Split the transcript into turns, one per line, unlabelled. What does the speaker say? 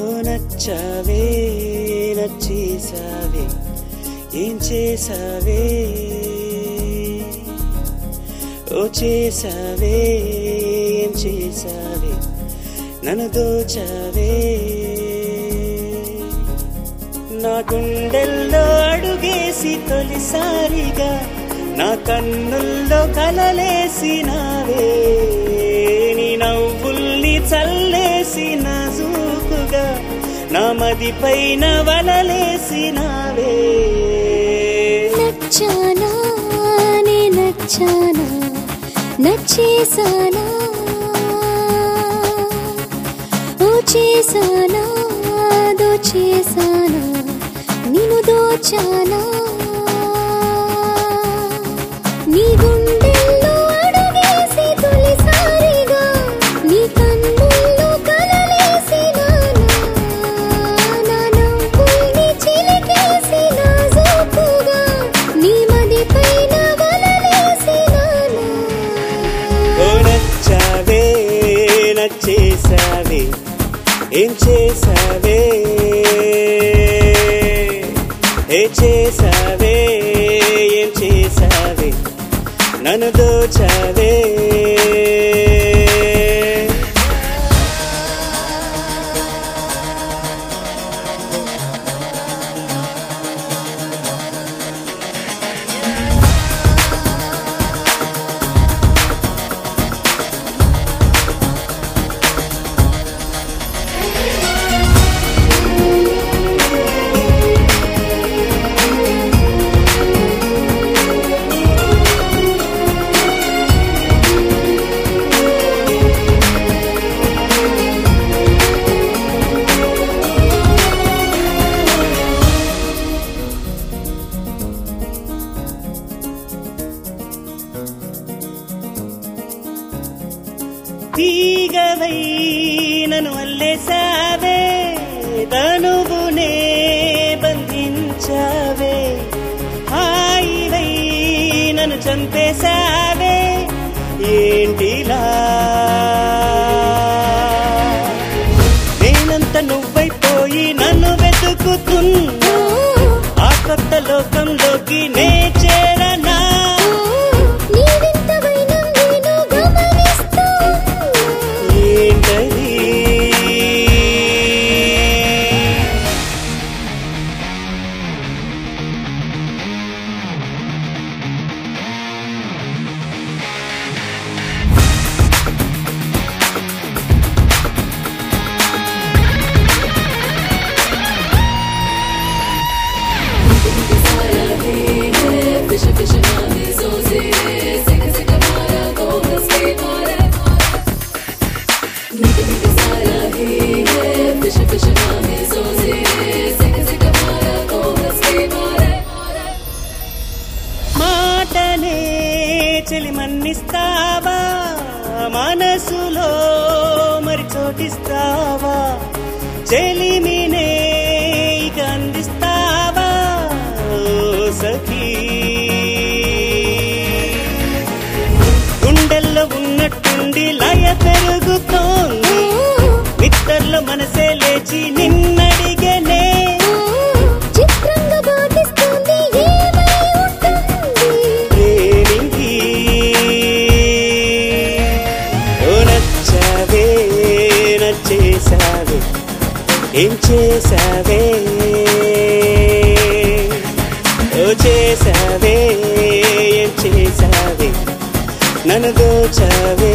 ఓ నచ్చావే నచ్చేసావే ఏం చేసావే ఓ చేసావే ఏం చేసావే నన్ను దోచావే నా గుండెల్లో అడుగేసి తొలిసారిగా నా కన్నుల్లో కలలేసినావే నీ నవ్వుల్ని చల్లేసి నాజూకుగా నా మది పైన వలలేసినావే
నచ్చానా నే నచ్చానా నచ్చేసానా ఓ చేసానా దోచేసానా నిన్ను దోచానా నీ గుండెల్లో అడుగేసి తొలిసారిగా నీ కన్నుల్లో కలలేసినానా నా నవ్వుల్ని చిలికేసి నాజూకుగా నీ మది పైన వలలేసినానా
ఓ నచ్చావే నచ్చేసావే ఏం చేసావే ఏ చేసావే ఏం చేసావే నన్ను దోచావే తీగవై నన్ను అల్లేసావే తనువునే బంధించావే హాయివై నన్ను చంపేశావే ఏంటిలా నేనంత నువ్వైపోయి నన్ను వెతుకుతున్నా ఆ కొత్త లోకంలోకి నే చేరనా
నీ వింత వైనం నేను గమనిస్తూ
ఏంటది మాటనే చెలి మన్నిస్తావా మనసులో మరి చోటిస్తావా చెలిమినే ఇక అందిస్తావా ఓ సఖీ గుండెల్లో ఉన్నట్టుండి లయ పెరుగుతోంది మిత్తర్లో మనసే లేచి నిన్నడిగనే
చిత్రంగా బాధిస్తుంది ఏమై ఉంటుంది
ప్రేమించి ఓ నచ్చావే నచ్చేసావే ఏం చేసావే ఓ చేసావే ఏం చేసావే నన్ను దోచావే